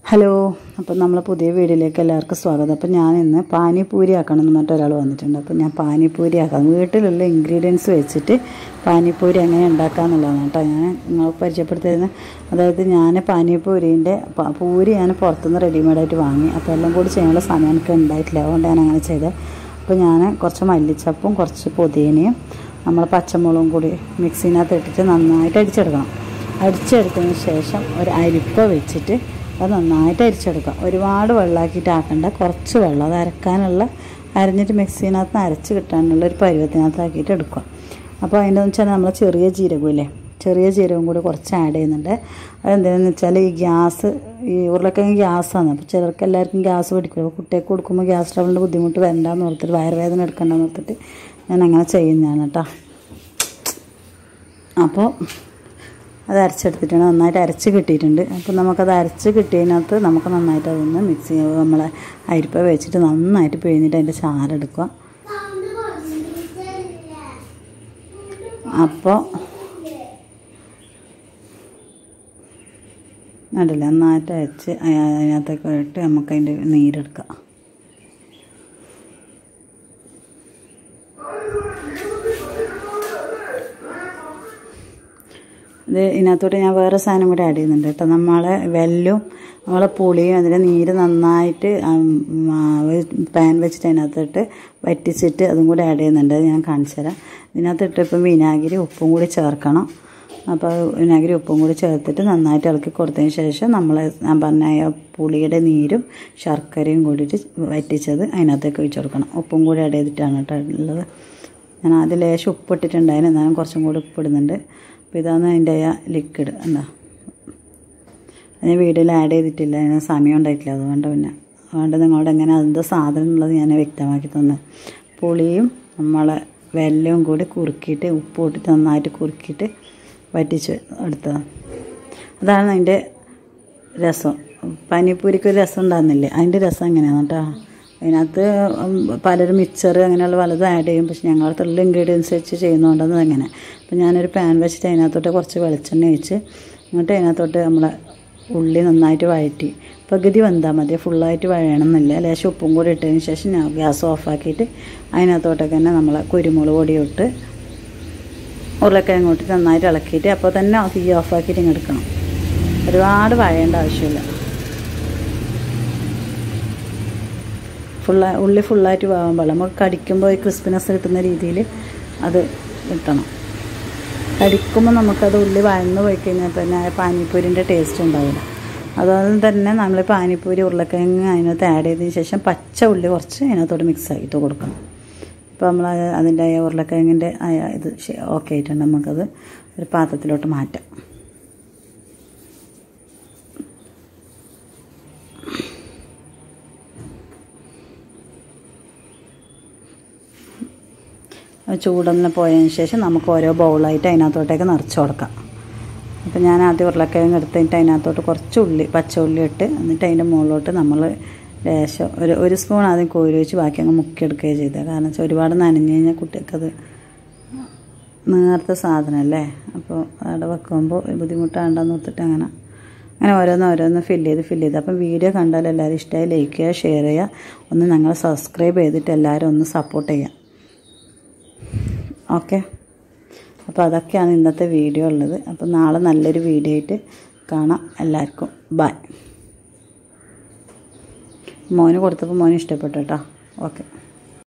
hello അപ്പം നമ്മൾ പുതിയ വീഡിയോയിലേക്ക് എല്ലാവർക്കും സ്വാഗതം അപ്പം ഞാൻ ഇന്ന് പാനിപൂരി ആക്കണം എന്ന് മറ്റൊരാൾ വന്നിട്ടുണ്ട് അപ്പം ഞാൻ പാനിപൂരി ആക്കാം വീട്ടിലുള്ള ഇൻഗ്രീഡിയൻസ് വെച്ചിട്ട് പാനിപൂരി എങ്ങനെ ഉണ്ടാക്കാമെന്നുള്ളതാണ് കേട്ടോ ഞാൻ നിങ്ങൾക്ക് പരിചയപ്പെടുത്തിയിരുന്നത് അതായത് ഞാൻ പാനിപൂരീൻ്റെ പ- പൂരി ഞാൻ പുറത്തുനിന്ന് റെഡിമെയ്ഡായിട്ട് വാങ്ങി അപ്പോൾ എല്ലാം കൂടി ചെയ്യാനുള്ള സമയം എനിക്ക് ഉണ്ടായിട്ടില്ല അതുകൊണ്ട് ഞാൻ അങ്ങനെ ചെയ്തത് അപ്പോൾ ഞാൻ കുറച്ച് മല്ലിച്ചപ്പും കുറച്ച് പുതിനയും നമ്മൾ പച്ചമുളകും കൂടി മിക്സിനകത്ത് ഇട്ടിട്ട് നന്നായിട്ട് അടിച്ചെടുക്കണം അടിച്ചെടുത്തതിന് ശേഷം ഒരു അരിപ്പ വെച്ചിട്ട് അത് നന്നായിട്ട് അരിച്ചെടുക്കാം ഒരുപാട് വെള്ളമാക്കിയിട്ട് ആക്കണ്ട കുറച്ച് വെള്ളം അത് അരക്കാനുള്ള അരഞ്ഞിട്ട് മിക്സിനകത്ത് അരച്ച് കിട്ടാനുള്ള ഒരു പരുവത്തിനകത്ത് ആക്കിയിട്ട് എടുക്കുക അപ്പോൾ അതിൻ്റെ വെച്ചാൽ നമ്മൾ ചെറിയ ജീരകമില്ലേ ചെറിയ ജീരകം കൂടി കുറച്ച് ആഡ് ചെയ്യുന്നുണ്ട് അതെന്തിനാന്ന് വെച്ചാൽ ഈ ഗ്യാസ് ഈ ഉരുളക്കിഴങ്ങ് ഗ്യാസാണ് അപ്പോൾ ചിലർക്ക് എല്ലാവർക്കും ഗ്യാസ് പിടിക്കും അപ്പോൾ കുട്ടികൾക്ക് കൊടുക്കുമ്പോൾ ഗ്യാസ് ട്രബിളിൻ്റെ ബുദ്ധിമുട്ട് വരണ്ടെന്ന് ഓർത്തിട്ട് വയറുവേദന എടുക്കണ്ടെന്ന് ഓർത്തിട്ട് ഞാൻ അങ്ങനെ ചെയ്യുന്നതാണ് കേട്ടോ അപ്പോൾ അത് അരച്ചെടുത്തിട്ടുണ്ട് നന്നായിട്ട് അരച്ച് കിട്ടിയിട്ടുണ്ട് അപ്പോൾ നമുക്കത് അരച്ച് കിട്ടിയതിനകത്ത് നമുക്ക് നന്നായിട്ട് അതൊന്ന് മിക്സ് ചെയ്യുക നമ്മളെ അരിപ്പ വെച്ചിട്ട് നന്നായിട്ട് പിഴിഞ്ഞിട്ട് അതിൻ്റെ ചാറെടുക്കുക അപ്പോൾ കണ്ടില്ല നന്നായിട്ട് അരച്ച് അയ- അതിനകത്തൊക്കെ ഇട്ട് നമുക്ക് അതിൻ്റെ നീരെടുക്കാം ഇത് ഇതിനകത്തോട്ട് ഞാൻ വേറെ സാധനം കൂടി ആഡ് ചെയ്യുന്നുണ്ട് കേട്ടോ നമ്മളെ വെല്ലും നമ്മളെ പുളിയും അതിൻ്റെ നീര് നന്നായിട്ട് പാൻ വെച്ചിട്ട് അതിനകത്തിട്ട് വറ്റിച്ചിട്ട് അതും കൂടി ആഡ് ചെയ്യുന്നുണ്ട് അത് ഞാൻ കാണിച്ചു തരാം ഇതിനകത്തിട്ട് ഇപ്പം വിനാഗിരി ഉപ്പും കൂടി ചേർക്കണം അപ്പോൾ വിനാഗിരി ഉപ്പും കൂടി ചേർത്തിട്ട് നന്നായിട്ട് ഇളക്കി കൊടുത്തതിന് ശേഷം നമ്മൾ ഞാൻ പറഞ്ഞ ആ പുളിയുടെ നീരും ശർക്കരയും കൂടിയിട്ട് വറ്റിച്ചത് അതിനകത്തേക്ക് ഒഴിച്ച് കൊടുക്കണം ഉപ്പും കൂടി ആഡ് ചെയ്തിട്ടാണ് കേട്ടോ ഉള്ളത് ഞാൻ ആദ്യം ലേശം ഉപ്പിട്ടിട്ടുണ്ടായിരുന്നു എന്നാലും കുറച്ചും കൂടി ഉപ്പിടുന്നുണ്ട് അപ്പോൾ ഇതാണ് അതിൻ്റെ ആ ലിക്വിഡ് എന്താ അതിന് വീഡിയോയിൽ ആഡ് ചെയ്തിട്ടില്ല അതിന് സമയം ഉണ്ടായിട്ടില്ല അതുകൊണ്ട് പിന്നെ അതുകൊണ്ട് നിങ്ങളോട് എങ്ങനെ അതിൻ്റെ സാധനം ഉള്ളത് ഞാൻ വ്യക്തമാക്കി തന്നു പുളിയും നമ്മളെ വെല്ലവും കൂടി കുറുക്കിയിട്ട് ഉപ്പ് ഇട്ടിട്ട് നന്നായിട്ട് കുറുക്കിയിട്ട് വറ്റിച്ച് എടുത്തതാണ് അതാണ് അതിൻ്റെ രസം പനിപ്പൂരിക്ക് ഒരു രസം ഉണ്ടാകുന്നില്ലേ അതിൻ്റെ രസം എങ്ങനെയാണ് കേട്ടോ അതിനകത്ത് ഉം പലരും മിക്സർ അങ്ങനെയുള്ള പലതും ആഡ് ചെയ്യും പക്ഷെ ഞങ്ങളടുത്തുള്ള ഇൻഗ്രീഡിയൻസ് വെച്ച് ചെയ്യുന്നതുകൊണ്ടാണ് അങ്ങനെ അപ്പം ഞാനൊരു പാൻ വെച്ചിട്ട് അതിനകത്തോട്ട് കുറച്ച് വെളിച്ചെണ്ണ ഒഴിച്ച് എന്നിട്ട് അതിനകത്തോട്ട് നമ്മളെ ഉള്ളി നന്നായിട്ട് വഴറ്റി പകുതി വെന്താൽ മതി ഫുള്ളായിട്ട് വഴണമെന്നില്ല ലേശം ഉപ്പും കൂടി ഇട്ടതിന് ശേഷം ഞാൻ ഗ്യാസ് ഓഫാക്കിയിട്ട് അതിനകത്തോട്ടൊക്കെ തന്നെ നമ്മളെ കുരുമുളക് പൊടി ഇട്ട് ഉരുളക്കിഴങ്ങ് ഇട്ട് നന്നായിട്ട് ഇളക്കിയിട്ട് അപ്പോൾ തന്നെ തീ ഓഫാക്കിയിട്ട് ഇങ്ങ് എടുക്കണം ഒരുപാട് വഴയേണ്ട ആവശ്യമില്ല ഫുള്ള ഉള്ളി ഫുള്ളായിട്ട് വേകാൻ പാടില്ല നമുക്ക് കടിക്കുമ്പോൾ ഈ ക്രിസ്പിനെസ് കിട്ടുന്ന രീതിയിൽ അത് കിട്ടണം കടിക്കുമ്പോൾ നമുക്കത് ഉള്ളി വഴന്ന് പോയി കഴിഞ്ഞാൽ പിന്നെ ആ പാനിപ്പൂരിൻ്റെ ടേസ്റ്റ് ഉണ്ടാവില്ല അതുപോലെ തന്നെ നമ്മൾ പാനിപ്പൂരി ഉരുളക്കിഴങ്ങ് അതിനകത്ത് ആഡ് ചെയ്തതിന് ശേഷം പച്ച ഉള്ളി കുറച്ച് അതിനകത്തോട്ട് മിക്സ് ആക്കിയിട്ട് കൊടുക്കണം ഇപ്പോൾ നമ്മൾ അതിൻ്റെ ആ ഉരുളക്കിഴങ്ങിൻ്റെ ആ ഇത് ഓക്കെ ആയിട്ടുണ്ട് നമുക്കത് ഒരു പാത്രത്തിലോട്ട് മാറ്റാം ചൂടൊന്ന് പോയതിന് ശേഷം നമുക്ക് ഓരോ ബൗളായിട്ട് അതിനകത്തോട്ടേക്ക് നിറച്ച് കൊടുക്കാം അപ്പോൾ ഞാൻ ആദ്യം ഉരുളക്കിഴങ്ങ് എടുത്തിട്ട് അതിനകത്തോട്ട് കുറച്ച് ഉള്ളി പച്ച ഉള്ളി ഇട്ട് എന്നിട്ട് അതിൻ്റെ മുകളിലോട്ട് നമ്മൾ ലേശം ഒരു ഒരു സ്പൂൺ ആദ്യം കോരി വെച്ച് ബാക്കി അങ്ങ് മുക്കിയെടുക്കുകയും ചെയ്തത് കാരണം വെച്ചാൽ ഒരുപാട് നനഞ്ഞു കഴിഞ്ഞാൽ കുട്ടികൾക്കത് നേർത്ത സാധനമല്ലേ അപ്പോൾ അവിടെ വെക്കുമ്പോൾ ബുദ്ധിമുട്ടാണ്ടെന്ന് ഓർത്തിട്ട് അങ്ങനെ അങ്ങനെ ഓരോന്ന് ഓരോന്ന് ഫില്ല് ചെയ്ത് ഫില്ല് ചെയ്ത് അപ്പം വീഡിയോ കണ്ടാൽ എല്ലാവരും ഇഷ്ടമായി ലൈക്ക് ചെയ്യുക ഷെയർ ചെയ്യുക ഒന്ന് ഞങ്ങൾ സബ്സ്ക്രൈബ് ചെയ്തിട്ട് എല്ലാവരും ഒന്ന് സപ്പോർട്ട് ചെയ്യുക ഓക്കെ അപ്പോൾ അതൊക്കെയാണ് ഇന്നത്തെ വീഡിയോ ഉള്ളത് അപ്പോൾ നാളെ നല്ലൊരു വീഡിയോ ആയിട്ട് കാണാം എല്ലാവർക്കും ബൈ മോന് കൊടുത്തപ്പോൾ മോന് ഇഷ്ടപ്പെട്ടു കേട്ടോ ഓക്കെ